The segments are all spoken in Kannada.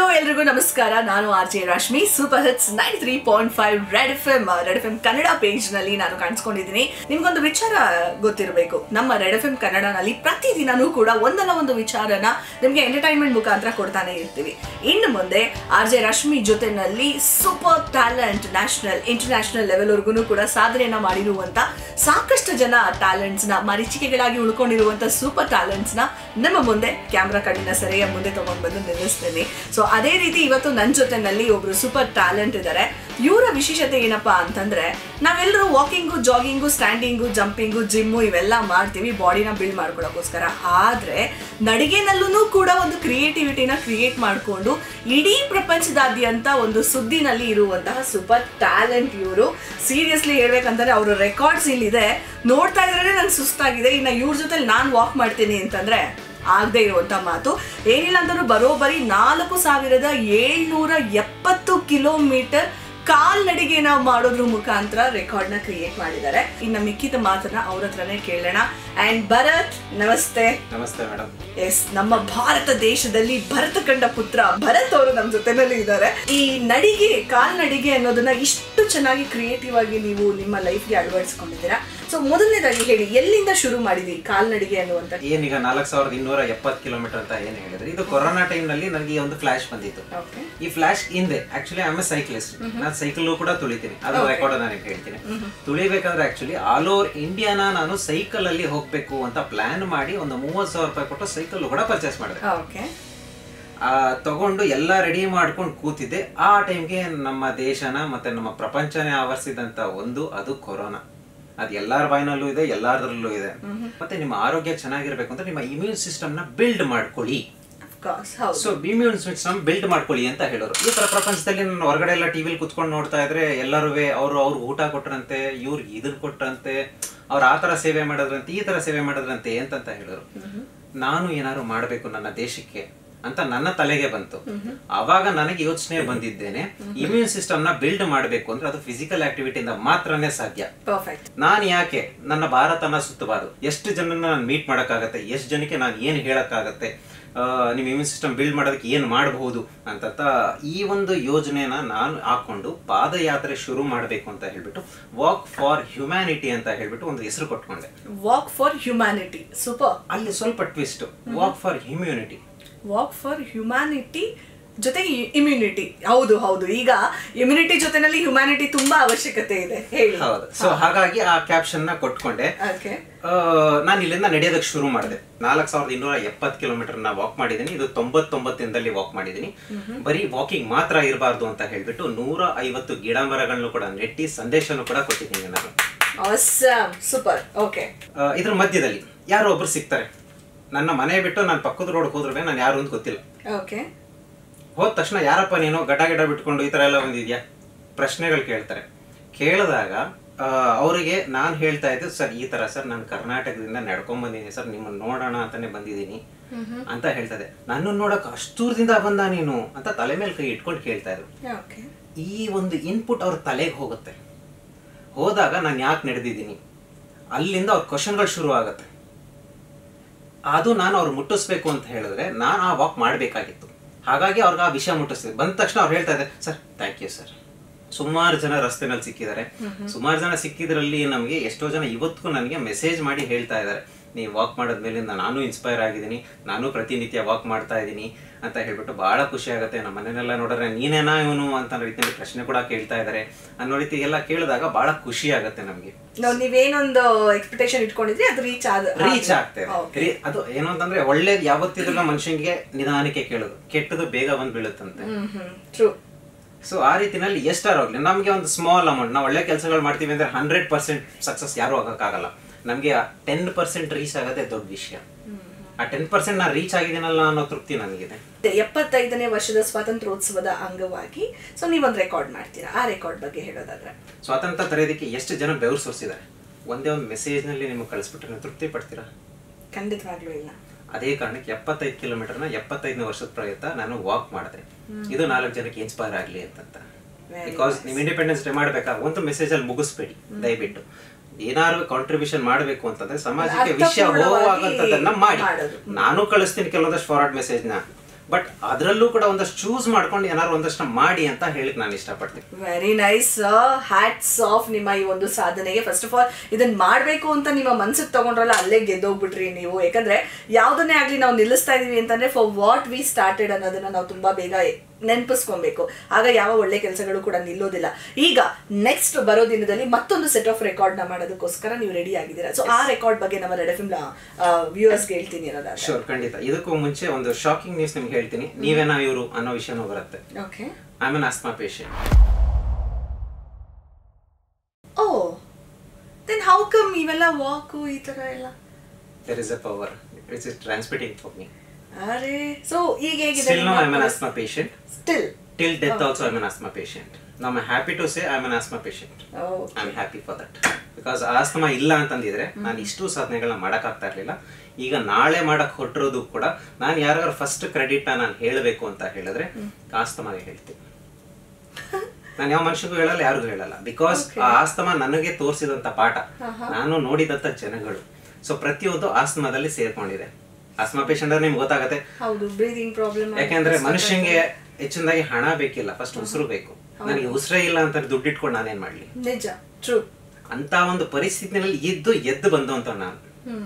ಎಲ್ರಿಗೂ ನಮಸ್ಕಾರ ನಾನು R J Rashmi super hits nine three point five red F M red F M Kannada page ನಲ್ಲಿ ನಾನು ಕಾಣಿಸ್ಕೊಂಡಿದ್ದೀನಿ ನಿಮ್ಗೊಂದು ವಿಚಾರ ಗೊತ್ತಿರಬೇಕು ನಮ್ಮ ರೆಡ್ ಎಫ್ ಎಂ ಕನ್ನಡನಲ್ಲಿ ಪ್ರತಿದಿನನೂ ಕೂಡ ಒಂದಲ್ಲ ಒಂದು ವಿಚಾರನ ನಿಮ್ಗೆ ಎಂಟರ್ಟೈನ್ಮೆಂಟ್ ಮುಖಾಂತರ ಕೊಡ್ತಾನೆ ಇರ್ತೀವಿ ಇನ್ನು ಮುಂದೆ ಆರ್ ಜೆ ರಶ್ಮಿ ಜೊತೆನಲ್ಲಿ super talent national international level ವರ್ಗು ಕೂಡ ಸಾಧನೆಯನ್ನ ಮಾಡಿರುವಂತ ಸಾಕಷ್ಟು ಜನ ಟ್ಯಾಲೆಂಟ್ಸ್ ನ ಮರೀಚಿಕೆಗಳಾಗಿ ಉಳ್ಕೊಂಡಿರುವಂತ ಸೂಪರ್ ಟ್ಯಾಲೆಂಟ್ಸ್ ನ ನಿಮ್ಮ ಮುಂದೆ ಕ್ಯಾಮ್ರಾ ಕಣ್ಣಿನ ಸೆರೆಯ ಮುಂದೆ ತಗೊಂಡ್ ಬಂದು ನಿಲ್ಲಿಸ್ತೀನಿ ಸೊ ಅದೇ ರೀತಿ ಇವತ್ತು ನನ್ನ ಜೊತೆನಲ್ಲಿ ಒಬ್ರು ಸೂಪರ್ ಟ್ಯಾಲೆಂಟ್ ಇದ್ದಾರೆ ಇವರ ವಿಶೇಷತೆ ಏನಪ್ಪಾ ಅಂತಂದ್ರೆ ನಾವೆಲ್ಲರೂ walking jogging standing jumping gym ಇವೆಲ್ಲ ಮಾಡ್ತೀವಿ ಬಾಡಿನ ಬಿಲ್ಡ್ ಮಾಡ್ಕೊಳ್ಳೋಕ್ಕೋಸ್ಕರ ಆದ್ರೆ ನಡಿಗೆನಲ್ಲೂ ಕೂಡ ಒಂದು ಕ್ರಿಯೇಟಿವಿಟಿನ ಕ್ರಿಯೇಟ್ ಮಾಡಿಕೊಂಡು ಇಡೀ ಪ್ರಪಂಚದಾದ್ಯಂತ ಒಂದು ಸುದ್ದಿನಲ್ಲಿ ಇರುವಂತಹ ಸೂಪರ್ ಟ್ಯಾಲೆಂಟ್ ಇವರು ಸೀರಿಯಸ್ಲಿ ಹೇಳ್ಬೇಕಂತಂದ್ರೆ ಅವ್ರ ರೆಕಾರ್ಡ್ಸ್ ಇಲ್ಲಿದೆ ನೋಡ್ತಾ ಇದ್ರೆ ನಂಗೆ ಸುಸ್ತಾಗಿದೆ ಇನ್ನು ಇವ್ರ ಜೊತೆ ನಾನು ವಾಕ್ ಮಾಡ್ತೀನಿ ಅಂತಂದ್ರೆ ಆಗದೆ ಇರುವಂತ ಮಾತು ಏನಿಲ್ಲ ಅಂತಂದ್ರೂ ಬರೋಬ್ಬರಿ ನಾಲ್ಕು ಸಾವಿರದ ಏಳ್ನೂರ ಎಪ್ಪತ್ತು ಕಿಲೋಮೀಟರ್ ಕಾಲ್ನಡಿಗೆನ ಮಾಡೋದ್ರ ಮುಖಾಂತರ ರೆಕಾರ್ಡ್ ನ ಕ್ರಿಯೇಟ್ ಮಾಡಿದ್ದಾರೆ ಇನ್ನು ಮಿಕ್ಕಿದ ಮಾತನ್ನ ಅವ್ರ ಹತ್ರನೇ ಕೇಳೋಣ ಅಂಡ್ ಭರತ್ ನಮಸ್ತೆ ನಮಸ್ತೆ ಮೇಡಮ್ ಎಸ್ ನಮ್ಮ ಭಾರತ ದೇಶದಲ್ಲಿ ಭರತ ಕಂಡ ಪುತ್ರ ಭರತ್ ಅವರು ನಮ್ಮ ಜೊತೆನಲ್ಲಿ ಇದ್ದಾರೆ ಈ ನಡಿಗೆ ಕಾಲ್ನಡಿಗೆ ಅನ್ನೋದನ್ನ ಇಷ್ಟು ಚೆನ್ನಾಗಿ ಕ್ರಿಯೇಟಿವ್ ಆಗಿ ನೀವು ನಿಮ್ಮ ಲೈಫ್ಗೆ ಅಳವಡಿಸ್ಕೊಂಡಿದ್ದೀರಾ ಸೊ ಮೊದಲನೇದಾಗಿ ಹೇಳಿ ಎಲ್ಲಿಂದ ಶುರು ಮಾಡಿದ್ರಿ ಕಾಲ್ನಡಿಗೆ ಅನ್ನುವಂತ ಏನೀಗ ನಾಲ್ಕು ಸಾವಿರದ ಇನ್ನೂರ ಎಪ್ಪತ್ತು ಕಿಲೋಮೀಟರ್ ಅಂತ ಏನು ಹೇಳಿದ್ರೆ ಇದು ಕೊರೋನಾ ಟೈಮ್ ನಲ್ಲಿ ನನಗೆ ಈ ಒಂದು ಫ್ಲಾಶ್ ಬಂದಿತ್ತು ಓಕೆ ಈ ಫ್ಲಾಶ್ ಹಿಂದೆ ಆಕ್ಚುಲಿ ಐ ಎ ಸೈಕ್ಲಿಸ್ಟ್ ನಾನು ಸೈಕಲ್ ಕೂಡ ತುಳಿತೀನಿ ಅದು ರೆಕಾರ್ಡ್ ನಾನು ಹೇಳ್ತೀನಿ ತುಳಿಬೇಕಂದ್ರೆ ಆಕ್ಚುಲಿ ಆಲ್ ಓವರ್ ಇಂಡಿಯಾನ ನಾನು ಸೈಕಲ್ ಅಲ್ಲಿ ಹೋಗ್ಬೇಕು ಅಂತ ಪ್ಲಾನ್ ಮಾಡಿ ಒಂದು ಮೂವತ್ತು ಸಾವಿರ ರೂಪಾಯಿ ಕೊಟ್ಟು ಸೈಕಲ್ ಕೂಡ ಪರ್ಚೇಸ್ ಮಾಡಿದೆ ಓಕೆ ಆ ತಗೊಂಡು ಎಲ್ಲ ರೆಡಿ ಮಾಡ್ಕೊಂಡು ಕೂತಿದ್ದೆ ಆ ಟೈಮ್ಗೆ ನಮ್ಮ ದೇಶನ ಮತ್ತೆ ನಮ್ಮ ಪ್ರಪಂಚನೇ ಆವರಿಸಿದಂತ ಒಂದು ಅದು ಕೊರೋನಾ ಅದು ಎಲ್ಲಾರ ಬಾಯಿನಲ್ಲೂ ಇದೆ ಎಲ್ಲಾರದ್ರಲ್ಲೂ ಇದೆ ಮತ್ತೆ ನಿಮ್ಮ ಆರೋಗ್ಯ ಚೆನ್ನಾಗಿರ್ಬೇಕು ಅಂದ್ರೆ ನಿಮ್ಮ ಇಮ್ಯೂನ್ ಸಿಸ್ಟಮ್ ನ ಬಿಲ್ಡ್ ಮಾಡ್ಕೊಳ್ಳಿ ಕೋರ್ಸ್ ಹೌದು ಸೊ ಇಮ್ಯೂನ್ ಸಿಸ್ಟಮ್ ಬಿಲ್ಡ್ ಮಾಡ್ಕೊಳ್ಳಿ ಅಂತ ಹೇಳೋರು ಈ ತರ ಪ್ರಪಂಚದಲ್ಲಿ ನಾನು ಹೊರಗಡೆ ಎಲ್ಲ ಟಿವಿಲಿ ಕುತ್ಕೊಂಡು ನೋಡ್ತಾ ಇದ್ರೆ ಎಲ್ಲರೂ ಅವರು ಅವ್ರು ಊಟ ಕೊಟ್ರಂತೆ ಇವ್ರಿಗೆ ಇದನ್ನ ಕೊಟ್ರಂತೆ ಅವ್ರು ಆ ತರ ಸೇವೆ ಮಾಡಿದ್ರಂತೆ ಈ ತರ ಸೇವೆ ಮಾಡಿದ್ರಂತೆ ಅಂತಂತ ಹೇಳೋರು ನಾನು ಏನಾದ್ರು ಮಾಡ್ಬೇಕು ನನ್ನ ದೇಶಕ್ಕೆ ಅಂತ ನನ್ನ ತಲೆಗೆ ಬಂತು ಅವಾಗ ನನಗೆ ಯೋಚನೆ ಬಂದಿದ್ದೇನೆ ಇಮ್ಯೂನ್ ಸಿಸ್ಟಮ್ ನ ಬಿಲ್ಡ್ ಮಾಡಬೇಕು ಅಂದ್ರೆ ಅದು ಫಿಸಿಕಲ್ ಆಕ್ಟಿವಿಟಿಯಿಂದ ಮಾತ್ರನೇ ಸಾಧ್ಯ ಪರ್ಫೆಕ್ಟ್ ನಾನು ಯಾಕೆ ನನ್ನ ಭಾರತನ ಸುತ್ತಬಾರದು ಎಷ್ಟು ಜನನ ನಾನು ಮೀಟ್ ಮಾಡೋಕ್ಕಾಗತ್ತೆ ಎಷ್ಟು ಜನಕ್ಕೆ ನಾನು ಏನು ಹೇಳಕ್ಕಾಗತ್ತೆ ಆ, ನಿಮ್ಮ ಇಮ್ಯೂನ್ ಸಿಸ್ಟಮ್ ಬಿಲ್ಡ್ ಮಾಡೋದಕ್ಕೆ ಏನು ಮಾಡಬಹುದು ಅಂತ ಈ ಒಂದು ಯೋಜನೆನ ನಾನು ಹಾಕೊಂಡು ಪಾದಯಾತ್ರೆ ಶುರು ಮಾಡಬೇಕು ಅಂತ ಹೇಳ್ಬಿಟ್ಟು ವಾಕ್ ಫಾರ್ ಹ್ಯುಮ್ಯಾನಿಟಿ ಅಂತ ಹೇಳ್ಬಿಟ್ಟು ಒಂದು ಹೆಸರು ಕೊಟ್ಕೊಂಡೆ ವಾಕ್ ಫಾರ್ ಹ್ಯುಮ್ಯಾನಿಟಿ ಸೂಪರ್ ಅಲ್ಲಿ ಸ್ವಲ್ಪ twist walk for humanity walk for humanity ಜೊತೆಗೆ ಇಮ್ಯುನಿಟಿ ಹೌದು ಹೌದು ಈಗ ಇಮ್ಯುನಿಟಿ ಜೊತೆನಲ್ಲಿ ಹ್ಯುಮ್ಯಾನಿಟಿ ತುಂಬಾ ಅವಶ್ಯಕತೆ ಇದೆ ಹೇಳಿ ಹೌದು ಸೊ ಹಾಗಾಗಿ ಆ ಕ್ಯಾಪ್ಷನ್ ನ ಕೊಟ್ಕೊಂಡೆ ಓಕೆ ನಾನು ಇಲ್ಲಿಂದ ನಡೆಯೋದಕ್ಕೆ ಶುರು ಮಾಡಿದೆ ನಾಲ್ಕು ಸಾವಿರದ ಇನ್ನೂರ ಎಪ್ಪತ್ತು ಕಿಲೋಮೀಟರ್ ನಾ ವಾಕ್ ಮಾಡಿದ್ದೀನಿ ಇದು ತೊಂಬತ್ತೊಂಬತ್ತು ದಿನದಲ್ಲಿ ವಾಕ್ ಮಾಡಿದ್ದೀನಿ ಬರೀ ವಾಕಿಂಗ್ ಮಾತ್ರ ಇರಬಾರ್ದು ಅಂತ ಹೇಳ್ಬಿಟ್ಟು ನೂರ ಐವತ್ತು ಗಿಡ ಮರಗಳನ್ನು ಕೂಡ ನೆಟ್ಟಿ ಸಂದೇಶನೂ ಕೂಡ ಕೊಟ್ಟಿದ್ದೀನಿ ನಾನು ಅವಸಮ್ ಸೂಪರ್ ಓಕೆ ಆ, ಇದ್ರ ಮಧ್ಯದಲ್ಲಿ ಯಾರೋ ಒಬ್ರು ಸಿಗ್ತಾರೆ ನನ್ನ ಮನೆ ಬಿಟ್ಟು ನಾನು ಪಕ್ಕದ ರೋಡ್ ಹೋದ್ರೆ ನಾನು ಯಾರು ಅಂತ ಗೊತ್ತಿಲ್ಲ ಓಕೆ ಹೋದ ತಕ್ಷಣ ಯಾರಪ್ಪ ನೀನು ಗಡ ಗಿಡ ಬಿಟ್ಕೊಂಡು ಈ ತರ ಎಲ್ಲ ಬಂದಿದ್ಯಾ ಪ್ರಶ್ನೆಗಳು ಕೇಳ್ತಾರೆ ಕೇಳಿದಾಗ ಆ, ಅವರಿಗೆ ನಾನು ಹೇಳ್ತಾ ಇದ್ದೆ ಸರ್ ಈ ತರ ಸರ್ ನಾನು ಕರ್ನಾಟಕದಿಂದ ನಡ್ಕೊಂಡ್ ಬಂದಿದ್ದೀನಿ ಸರ್ ನಿಮ್ಮನ್ನ ನೋಡೋಣ ಅಂತಾನೆ ಬಂದಿದ್ದೀನಿ ಅಂತ ಹೇಳ್ತಾ ಇದ್ದೆ ನನ್ನನ್ನು ನೋಡಕ್ ಅಷ್ಟು ದೂರದಿಂದ ಬಂದ ನೀನು ಅಂತ ತಲೆ ಮೇಲೆ ಕೈ ಇಟ್ಕೊಂಡು ಕೇಳ್ತಾ ಇದ್ರು ಓಕೆ ಈ ಒಂದು ಇನ್ಪುಟ್ ಅವ್ರ ತಲೆಗೆ ಹೋಗುತ್ತೆ ಹೋದಾಗ ನಾನು ಯಾಕೆ ನಡೆದಿದ್ದೀನಿ ಅಲ್ಲಿಂದ ಅವ್ರ ಕ್ವಶನ್ಗಳು ಶುರು ಆಗುತ್ತೆ ಅದು ನಾನು ಅವ್ರು ಮುಟ್ಟಿಸ್ಬೇಕು ಅಂತ ಹೇಳಿದ್ರೆ ನಾನು ಆ ವಾಕ್ ಮಾಡಬೇಕಾಗಿತ್ತು ಹಾಗಾಗಿ ಅವ್ರಿಗೆ ಆ ವಿಷಯ ಮುಟ್ಟಿಸ್ತಿದ್ದೆ ಬಂದ ತಕ್ಷಣ ಅವ್ರು ಹೇಳ್ತಾ ಇದ್ದಾರೆ ಸರ್ ಥ್ಯಾಂಕ್ ಯು ಸರ್ ಸುಮಾರು ಜನ ರಸ್ತೆನಲ್ಲಿ ಸಿಕ್ಕಿದ್ದಾರೆ ಸುಮಾರು ಜನ ಸಿಕ್ಕಿದ್ರಲ್ಲಿ ನಮಗೆ ಎಷ್ಟೋ ಜನ ಇವತ್ತಿಗೂ ನನಗೆ ಮೆಸೇಜ್ ಮಾಡಿ ಹೇಳ್ತಾ ಇದ್ದಾರೆ ನೀವು ವಾಕ್ ಮಾಡೋದ್ಮೇಲಿಂದ ನಾನು ಇನ್ಸ್ಪೈರ್ ಆಗಿದ್ದೀನಿ ನಾನು ಪ್ರತಿನಿತ್ಯ ವಾಕ್ ಮಾಡ್ತಾ ಇದ್ದೀನಿ ಅಂತ ಹೇಳ್ಬಿಟ್ಟು ಬಹಳ ಖುಷಿ ಆಗುತ್ತೆ ನಮ್ಮ ಮನೆಯಲ್ಲ ನೋಡಿದ್ರೆ ನೀನೇನಾ ಇವನು ಅಂತ ರೀತಿಯಲ್ಲಿ ಪ್ರಶ್ನೆ ಕೂಡ ಕೇಳ್ತಾ ಇದ್ದಾರೆ ಅನ್ನೋ ರೀತಿ ಎಲ್ಲ ಕೇಳಿದಾಗ ಬಹಳ ಖುಷಿ ಆಗುತ್ತೆ ನಮಗೆ ನಾವು ನೀವೇನೊಂದು ಎಕ್ಸ್ಪೆಕ್ಟೇಷನ್ ಇಟ್ಕೊಂಡಿದ್ರಿ ಅದು ರೀಚ್ ಆದ ರೀಚ್ ಆಗ್ತೇವೆ ರೀ- ಅದು ಏನು ಅಂತಂದ್ರೆ ಒಳ್ಳೇದು ಯಾವತ್ತಿದ್ರೂ ಮನುಷ್ಯನಿಗೆ ನಿಧಾನಕ್ಕೆ ಕೇಳೋದು ಕೆಟ್ಟದು ಬೇಗ ಬಂದು ಬೀಳುತ್ತಂತೆ ಹ್ಮ್ ಹ್ಮ್ ಟ್ರೂ ಸೊ ಆ ರೀತಿನಲ್ಲಿ ಎಷ್ಟಾರು ಹೋಗ್ಲಿ ನಮಗೆ ಒಂದು ಸ್ಮಾಲ್ ಅಮೌಂಟ್ ನಾವು ಒಳ್ಳೆ ಕೆಲಸಗಳು ಮಾಡ್ತೀವಿ ಅಂದ್ರೆ ಹಂಡ್ರೆಡ್ ಪರ್ಸೆಂಟ್ ಸಕ್ಸಸ್ ಯಾರು ಆಗೋಕ್ಕಾಗಲ್ಲ ನಮಗೆ ಟೆನ್ ಪರ್ಸೆಂಟ್ ರೀಚ್ ಆಗೋದೇ ದೊಡ್ಡ ವಿಷಯ ಆ ಟೆನ್ ಪರ್ಸೆಂಟ್ ನಾನು ರೀಚ್ ಆಗಿದ್ದೀನಲ್ಲ ಅನ್ನೋ ತೃಪ್ತಿ ನನಗಿದೆ ಎಪ್ಪತ್ತೈದನೇ ವರ್ಷದ ಸ್ವಾತಂತ್ರ್ಯೋತ್ಸವದ ಅಂಗವಾಗಿ ಸೊ ನೀವೊಂದು ರೆಕಾರ್ಡ್ ಮಾಡ್ತೀರಾ ಆ ರೆಕಾರ್ಡ್ ಬಗ್ಗೆ ಹೇಳೋದಾದ್ರೆ ಸ್ವಾತಂತ್ರ್ಯ ತರೆಯೋದಕ್ಕೆ ಎಷ್ಟು ಜನ ಬೆವರು ಸುರಿಸಿದ್ದಾರೆ ಒಂದೇ ಒಂದು ಮೆಸೇಜ್ನಲ್ಲಿ ನಿಮಗೆ ಕಳಿಸ್ಬಿಟ್ರೆ ನೀವು ತೃಪ್ತಿ ಪಡ್ತೀರಾ ಖಂಡಿತವಾಗ್ಲೂ ಇಲ್ಲ ಅದೇ ಕಾರಣಕ್ಕೆ ಎಪ್ಪತ್ತೈದು ಕಿಲೋಮೀಟರ್ನ ಎಪ್ಪತ್ತೈದನೇ ವರ್ಷದ ಪ್ರಯತ್ನ ನಾನು ವಾಕ್ ಮಾಡಿದೆ ಇದು ನಾಲ್ಕು ಜನಕ್ಕೆ ಇನ್ಸ್ಪೈರ್ ಆಗಲಿ ಅಂತಂತ Very ಬಿಕಾಸ್ ನೀವು ಇಂಡಿಪೆಂಡೆನ್ಸ್ ಡೇ ಮಾಡ್ಬೇಕಾ ಒಂದು ಮೆಸೇಜ್ ಅಲ್ಲಿ ಮುಗಿಸ್ಬೇಡಿ ದಯವಿಟ್ಟು ಏನಾದ್ರು ಕಾಂಟ್ರಿಬ್ಯೂಷನ್ ಮಾಡಬೇಕು ಅಂತಂದ್ರೆ ಸಮಾಜಕ್ಕೆ ವಿಷಯ ಅರ್ಥಪೂರ್ಣವಾಗಿ ಹೋಗುವಂತದನ್ನ ಮಾಡಿ ಮಾಡೋದು. ನಾನು ಕಳಿಸ್ತೀನಿ ಕೆಲವೊಂದಷ್ಟು ಫಾರ್ವರ್ಡ್ ಮೆಸೇಜ್ನ ಬಟ್ ಅದರಲ್ಲೂ ಕೂಡ ಒಂದಷ್ಟು ಚೂಸ್ ಮಾಡ್ಕೊಂಡು ಏನಾದ್ರು ಒಂದಷ್ಟು ಮಾಡಿ ಅಂತ ಹೇಳಿಕ್ ನಾನು ಇಷ್ಟಪಡ್ತೀನಿ ವೆರಿ ನೈಸ್ ಹ್ಯಾಟ್ಸ್ ಆಫ್ ನಿಮ್ಮ ಈ ಒಂದು ಸಾಧನೆಗೆ ಫಸ್ಟ್ ಆಫ್ ಆಲ್ ಇದನ್ನ ಮಾಡ್ಬೇಕು ಅಂತ ನಿಮ್ಮ ಮನ್ಸಿಗೆ ತಗೊಂಡ್ರಲ್ಲ ಅಲ್ಲೇ ಗೆದ್ದೋಗ್ಬಿಟ್ರಿ ನೀವು ಯಾಕಂದ್ರೆ ಯಾವ್ದನ್ನೇ ಆಗ್ಲಿ ನಾವು ನಿಲ್ಲಿಸ್ತಾ ಇದೀವಿ ಅಂತಂದ್ರೆ ಫಾರ್ ವಾಟ್ ವಿ ಸ್ಟಾರ್ಟೆಡ್ ಅನ್ನೋದನ್ನ ನಾವು ತುಂಬಾ ಬೇಗ ನೆನಪಿಸ್ಕೊಬೇಕು ಆಗ ಯಾವ ಒಳ್ಳೆ ಕೆಲಸಗಳು ಕೂಡ ನಿಲ್ಲೋದಿಲ್ಲ ಈಗ ನೆಕ್ಸ್ಟ್ ಬರೋ ದಿನದಲ್ಲಿ ಮತ್ತೊಂದು ಸೆಟ್ ಆಫ್ ರೆಕಾರ್ಡ್ ನ ಮಾಡೋದಕ್ಕೋಸ್ಕರ ನೀವು ರೆಡಿ ಆಗಿದ್ದೀರಾ ಸೊ ಆ ರೆಕಾರ್ಡ್ ಬಗ್ಗೆ ನಮ್ಮ ರೆಡ್ ಎಫ್ ವ್ಯೂವರ್ಸ್ಗೆ ಹೇಳ್ತೀನಿ ಅನ್ನೋದಾದ್ರೆ ಶೋರ್ ಖಂಡಿತ ಇದಕ್ಕೂ ಮುಂಚೆ ಒಂದು ಶಾಕಿಂಗ್ ನ್ಯೂಸ್ ನಿಮ್ಗೆ ಹೇಳ್ತೀನಿ ನೀವೇನಾ ಇವರು ಅನ್ನೋ ವಿಷಯನೂ ಬರುತ್ತೆ okay I am an asthma patient oh then how come ಇವೆಲ್ಲ ವಾಕು ಈ ತರ ಎಲ್ಲ there is a power it's is transmitting for me ಅರೆ ಸೊ ಈಗ ಹೇಗಿದೆ still no I am an asthma patient still till death also I am an asthma patient ನಮ್ಮ happy to say I am an asthma patient I am happy for that because asthma ಇಲ್ಲ ಅಂತಂದಿದ್ರೆ ನಾನು ಇಷ್ಟು ಸಾಧನೆಗಳನ್ನ ಮಾಡೋಕ್ಕಾಗ್ತಾ ಇರಲಿಲ್ಲ ಈಗ ನಾಳೆ ಮಾಡಕ್ ಹೊರಟಿರೋದು ಕೂಡ ನಾನು ಯಾರು ಫಸ್ಟ್ ಕ್ರೆಡಿಟ್ ನಾನು ಹೇಳಬೇಕು ಅಂತ ಹೇಳಿದ್ರೆ ಆಸ್ತಮಾಗೆ ಹೇಳ್ತೀನಿ ನಾನು ಯಾವ ಮನುಷ್ಯಗೂ ಹೇಳಲ್ಲ ಯಾರಿಗೂ ಹೇಳಲ್ಲ ಬಿಕಾಸ್ ಆ ಆಸ್ತಮಾ ನನಗೆ ತೋರಿಸಿದಂತ ಪಾಠ ನಾನು ನೋಡಿದಂತ ಜನಗಳು ಸೊ ಪ್ರತಿಯೊಂದು ಆಸ್ತಮಾದಲ್ಲಿ ಸೇರ್ಕೊಂಡಿದೆ ಆಸ್ತಮಾ ಪೇಷಂಟ್ ನಿಮ್ಗೆ ಗೊತ್ತಾಗತ್ತೆ ಹೌದು ಬ್ರೀದಿಂಗ್ ಪ್ರಾಬ್ಲಮ್ ಯಾಕೆಂದ್ರೆ ಮನುಷ್ಯಂಗೆ ಹೆಚ್ಚಿನದಾಗಿ ಹಣ ಬೇಕಿಲ್ಲ ಫಸ್ಟ್ ಉಸಿರು ಬೇಕು ನನಗೆ ಉಸಿರೇ ಇಲ್ಲ ಅಂತ ದುಡ್ಡು ಇಟ್ಕೊಂಡು ನಾನೇನ್ ಮಾಡ್ಲಿ ನಿಜ ಟ್ರೂ ಅಂತ ಒಂದು ಪರಿಸ್ಥಿತಿನಲ್ಲಿ ಇದ್ದು ಎದ್ದು ಬಂದಂತ ನಾನು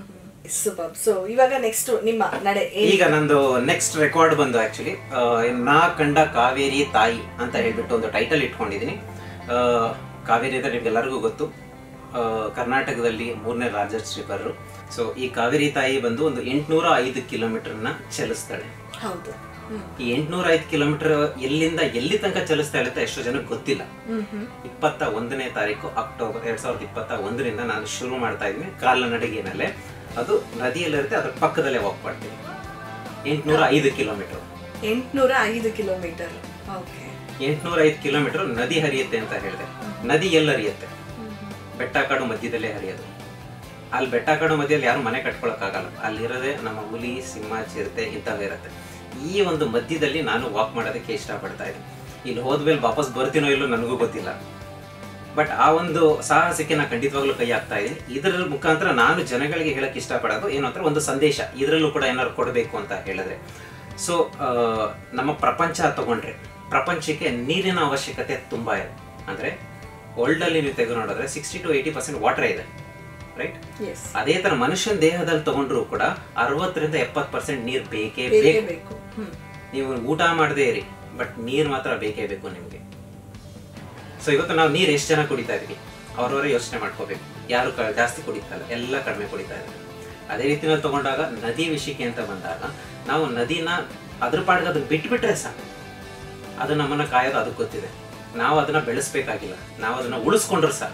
ಸೂಪರ್ ಸೊ ಇವಾಗ ನೆಕ್ಸ್ಟ್ ನಿಮ್ಮ ನಡೆ ಏನ್ ಈಗ ನಂದು ನೆಕ್ಸ್ಟ್ ರೆಕಾರ್ಡ್ ಬಂದು ಆಕ್ಚುಲಿ ನಾ ಕಂಡ ಕಾವೇರಿ ತಾಯಿ ಅಂತ ಹೇಳ್ಬಿಟ್ಟು ಒಂದು ಟೈಟಲ್ ಇಟ್ಕೊಂಡಿದ್ದೀನಿ ಆ, ಕಾವೇರಿ ಅಂದ್ರೆ ನಿಮ್ಗೆಲ್ಲರಿಗೂ ಗೊತ್ತು ಆ, ಕರ್ನಾಟಕದಲ್ಲಿ ಮೂರನೇ ಲಾರ್ಜೆಸ್ಟ್ ರಿವರ್ ಸೊ ಈ ಕಾವೇರಿ ತಾಯಿ ಬಂದು ಒಂದು ಎಂಟುನೂರ ಐದು ಕಿಲೋಮೀಟರ್ನ ಚಲಿಸ್ತಾಳೆ ಹೌದು ಹ್ಮ್ ಈ ಎಂಟುನೂರ ಐದು ಕಿಲೋಮೀಟರ್ ಎಲ್ಲಿಂದ ಎಲ್ಲಿ ತನಕ ಚಲಿಸ್ತಾ ಇರುತ್ತೆ ಎಷ್ಟೋ ಜನಕ್ಕೆ ಗೊತ್ತಿಲ್ಲ ಹ್ಮ್ ಹ್ಮ್ ಇಪ್ಪತ್ತ ಒಂದನೇ ತಾರೀಕು ಅಕ್ಟೋಬರ್ ಎರಡ್ ಸಾವಿರದ ಇಪ್ಪತ್ತ ಒಂದರಿಂದ ನಾನು ಶುರು ಮಾಡ್ತಾ ಇದ್ದೀನಿ ಕಾಲ್ನಡಿಗೆನಲ್ಲೇ ಅದು ನದಿಯಲ್ಲಿರುತ್ತೆ ಅದ್ರ ಪಕ್ಕದಲ್ಲೇ ವಾಕ್ ಮಾಡ್ತೀನಿ ಎಂಟುನೂರ ಐದು ಕಿಲೋಮೀಟರ್ ಎಂಟ್ನೂರ ಐದು ಕಿಲೋಮೀಟರ್ ಓಕೆ ಎಂಟುನೂರ ಐದು ಕಿಲೋಮೀಟರ್ ನದಿ ಹರಿಯುತ್ತೆ ಅಂತ ಹೇಳಿದೆ ನದಿ ಎಲ್ಲಿ ಹರಿಯುತ್ತೆ ಬೆಟ್ಟ ಕಾಡು ಮಧ್ಯದಲ್ಲೇ ಹರಿಯೋದು ಅಲ್ಲಿ ಬೆಟ್ಟ ಕಾಡು ಮಧ್ಯದಲ್ಲಿ ಯಾರು ಮನೆ ಕಟ್ಕೊಳಕ್ಕಾಗಲ್ಲ ಅಲ್ಲಿರೋದೇ ನಮ್ಮ ಹುಲಿ ಸಿಂಹ ಚಿರತೆ ಇಂಥವೇ ಇರುತ್ತೆ ಈ ಒಂದು ಮಧ್ಯದಲ್ಲಿ ನಾನು ವಾಕ್ ಮಾಡೋದಕ್ಕೆ ಇಷ್ಟಪಡ್ತಾ ಇದ್ದೀನಿ ಇಲ್ಲಿ ಹೋದ್ಮೇಲೆ ವಾಪಸ್ ಬರ್ತೀನೋ ಇಲ್ಲೋ ನನಗೂ ಗೊತ್ತಿಲ್ಲ ಬಟ್ ಆ ಒಂದು ಸಾಹಸಕ್ಕೆ ನಾನು ಖಂಡಿತವಾಗ್ಲೂ ಕೈ ಹಾಕ್ತಾ ಇದ್ದೀನಿ ಇದರ ಮುಖಾಂತರ ನಾನು ಜನಗಳಿಗೆ ಹೇಳಕ್ ಇಷ್ಟಪಡೋದು ಏನು ಅಂದ್ರೆ ಒಂದು ಸಂದೇಶ ಇದರಲ್ಲೂ ಕೂಡ ಏನಾದ್ರು ಕೊಡಬೇಕು ಅಂತ ಹೇಳಿದ್ರೆ ಸೊ ನಮ್ಮ ಪ್ರಪಂಚ ತಗೊಂಡ್ರೆ ಪ್ರಪಂಚಕ್ಕೆ ನೀರಿನ ಅವಶ್ಯಕತೆ ತುಂಬಾ ಇದೆ ಅಂದ್ರೆ ವರ್ಲ್ಡ್ ಅಲ್ಲಿ ನೀವು ತೆಗೆದು ನೋಡಿದ್ರೆ sixty to eighty percent water ಇದೆ ರೈಟ್ ಎಸ್ ಅದೇ ತರ ಮನುಷ್ಯನ ದೇಹದಲ್ಲಿ ತಗೊಂಡ್ರು ಕೂಡ ಅರವತ್ತರಿಂದ ಎಪ್ಪತ್ತು ಪರ್ಸೆಂಟ್ ನೀರು ಬೇಕೇ ಬೇಕೇ ಬೇಕು ಬೇಕು ಹ್ಮ್ ನೀವು ಊಟ ಮಾಡದೇ ಇರಿ ಬಟ್ ನೀರು ಮಾತ್ರ ಬೇಕೇ ಬೇಕು ನಿಮಗೆ ಸೊ ಇವತ್ತು ನಾವು ನೀರು ಎಷ್ಟು ಜನ ಕುಡಿತಾ ಇದೀವಿ ಅವ್ರವರೇ ಯೋಚನೆ ಮಾಡ್ಕೋಬೇಕು ಯಾರು ಕ- ಜಾಸ್ತಿ ಕುಡಿತಲ್ಲ ಎಲ್ಲ ಕಡಿಮೆ ಕುಡಿತಾ ಇದ್ದಾರೆ ಅದೇ ರೀತಿನಲ್ಲಿ ತಗೊಂಡಾಗ ನದಿ ವಿಷಯಕ್ಕೆ ಅಂತ ಬಂದಾಗ ನಾವು ನದಿನ ಅದ್ರ ಪಾಡಿಗೆ ಅದನ್ನ ಬಿಟ್ಬಿಟ್ರೆ ಸಾಕು ಅದು ನಮ್ಮನ್ನ ಕಾಯೋದು ಅದಕ್ಕೆ ಗೊತ್ತಿದೆ ನಾವು ಅದನ್ನ ಬೆಳೆಸ್ಬೇಕಾಗಿಲ್ಲ ನಾವು ಅದನ್ನ ಉಳಿಸ್ಕೊಂಡ್ರೆ ಸಾಕು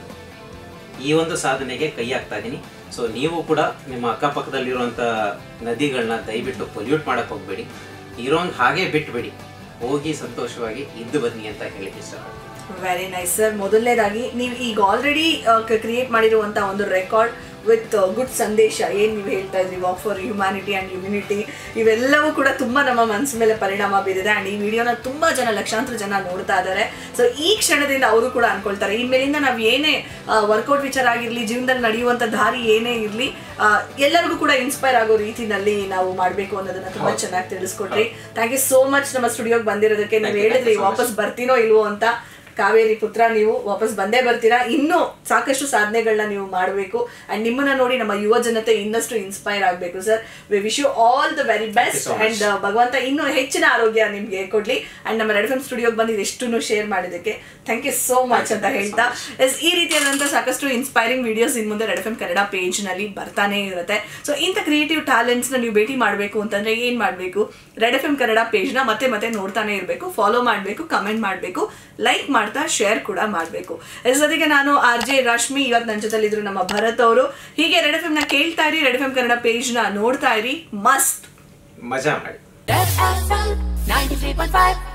ಈ ಒಂದು ಸಾಧನೆಗೆ ಕೈ ಹಾಕ್ತಾ ಇದ್ದೀನಿ ಸೊ ನೀವು ಕೂಡ ನಿಮ್ಮ ಅಕ್ಕಪಕ್ಕದಲ್ಲಿರುವಂಥ ನದಿಗಳನ್ನ ದಯವಿಟ್ಟು ಪೊಲ್ಯೂಟ್ ಮಾಡಕ್ ಹೋಗ್ಬೇಡಿ ಇರೋಂಗ್ ಹಾಗೆ ಬಿಟ್ಬಿಡಿ ಹೋಗಿ ಸಂತೋಷವಾಗಿ ಇದ್ದು ಬನ್ನಿ ಅಂತ ಹೇಳಿಕ್ಕೆ ಇಷ್ಟಪಡ್ತೀನಿ ವೆರಿ ನೈಸ್ ಸರ್ ಮೊದಲನೇದಾಗಿ ನೀವು ಈಗ ಆಲ್ರೆಡಿ ಕ್ರಿಯೇಟ್ ಮಾಡಿರುವಂತ ಒಂದು ರೆಕಾರ್ಡ್ ವಿತ್ ಗುಡ್ ಸಂದೇಶ ಏನ್ ನೀವು ಹೇಳ್ತಾ ಇದ್ರಿ walk for humanity and immunity ಇವೆಲ್ಲವೂ ಕೂಡ ತುಂಬಾ ನಮ್ಮ ಮನಸ್ಸು ಮೇಲೆ ಪರಿಣಾಮ ಬೀರಿದೆ ಅಂಡ್ ಈ ವಿಡಿಯೋನ ತುಂಬಾ ಜನ ಲಕ್ಷಾಂತರ ಜನ ನೋಡ್ತಾ ಇದ್ದಾರೆ ಸೊ ಈ ಕ್ಷಣದಿಂದ ಅವರು ಕೂಡ ಅನ್ಕೊಳ್ತಾರೆ ಇನ್ಮೇಲಿಂದ ನಾವು ಏನೇ ವರ್ಕೌಟ್ ವಿಚಾರ ಆಗಿರ್ಲಿ ಜೀವನದಲ್ಲಿ ನಡೆಯುವಂತ ದಾರಿ ಏನೇ ಇರ್ಲಿ ಆ, ಎಲ್ಲರಿಗೂ ಕೂಡ ಇನ್ಸ್ಪೈರ್ ಆಗೋ ರೀತಿನಲ್ಲಿ ನಾವು ಮಾಡಬೇಕು ಅನ್ನೋದನ್ನ ತುಂಬಾ ಚೆನ್ನಾಗಿ ತಿಳಿಸ್ಕೊಟ್ರಿ ಥ್ಯಾಂಕ್ ಯು ಸೋ ಮಚ್ ನಮ್ಮ ಸ್ಟುಡಿಯೋಗೆ ಬಂದಿರೋದಕ್ಕೆ ನೀವು Thank you, thank you ಹೇಳಿದ್ರಿ so much. ವಾಪಸ್ ಬರ್ತೀನೋ ಇಲ್ವೋ ಅಂತ ಕಾವೇರಿ ಪುತ್ರ ನೀವು ವಾಪಸ್ ಬಂದೇ ಬರ್ತೀರಾ ಇನ್ನೂ ಸಾಕಷ್ಟು ಸಾಧನೆಗಳನ್ನ ನೀವು ಮಾಡಬೇಕು ಅಂಡ್ ನಿಮ್ಮನ್ನ ನೋಡಿ ನಮ್ಮ ಯುವ ಜನತೆ ಇನ್ನಷ್ಟು ಇನ್ಸ್ಪೈರ್ ಆಗಬೇಕು sir we wish you all the very best so much. And ಭಗವಂತ ಇನ್ನೂ ಹೆಚ್ಚಿನ ಆರೋಗ್ಯ ನಿಮ್ಗೆ ಕೊಡ್ಲಿ ಅಂಡ್ ನಮ್ಮ ರೆಡ್ ಫಿಲ್ಮ್ ಸ್ಟುಡಿಯೋಗೆ ಬಂದು ಇಷ್ಟನ್ನು ಶೇರ್ ಮಾಡಿದ್ದಕ್ಕೆ ಥ್ಯಾಂಕ್ ಯು ಸೋ ಮಚ್ ಅಂತ Thank you so ಹೇಳ್ತಾ ಎಸ್ ಈ ರೀತಿಯಾದಂಥ ಸಾಕಷ್ಟು ಇನ್ಸ್ಪೈರಿಂಗ್ ವಿಡಿಯೋಸ್ ಇನ್ ಮುಂದೆ red F M Kannada page ನಲ್ಲಿ ಬರ್ತಾನೆ ಇರುತ್ತೆ ಸೊ ಇಂಥ ಕ್ರಿಯೇಟಿವ್ ಟ್ಯಾಲೆಂಟ್ಸ್ ನ ನೀವು ಭೇಟಿ ಮಾಡಬೇಕು ಅಂತಂದ್ರೆ ಏನ್ ಮಾಡಬೇಕು red F M Kannada page ನ ಮತ್ತೆ ಮತ್ತೆ ನೋಡ್ತಾನೆ ಇರಬೇಕು ಫಾಲೋ ಮಾಡಬೇಕು ಕಮೆಂಟ್ ಮಾಡಬೇಕು ಲೈಕ್ ಮಾಡ್ತಾ ಶೇರ್ ಕೂಡ ಮಾಡಬೇಕು ಜೊತೆಗೆ ನಾನು ಆರ್ ಜೆ ರಶ್ಮಿ ಇವತ್ತು ನನ್ನ ಜೊತೆಲಿದ್ರು ನಮ್ಮ ಭರತ್ ಅವರು ಹೀಗೆ ರೆಡ್ ಎಫ್ ಎಂ ನ ಕೇಳ್ತಾ ಇರಿ red F M Kannada page ನ ನೋಡ್ತಾ ಇರಿ ಮಸ್ತ್ ಮಜಾ ಮಾಡಿ Red FM 93.5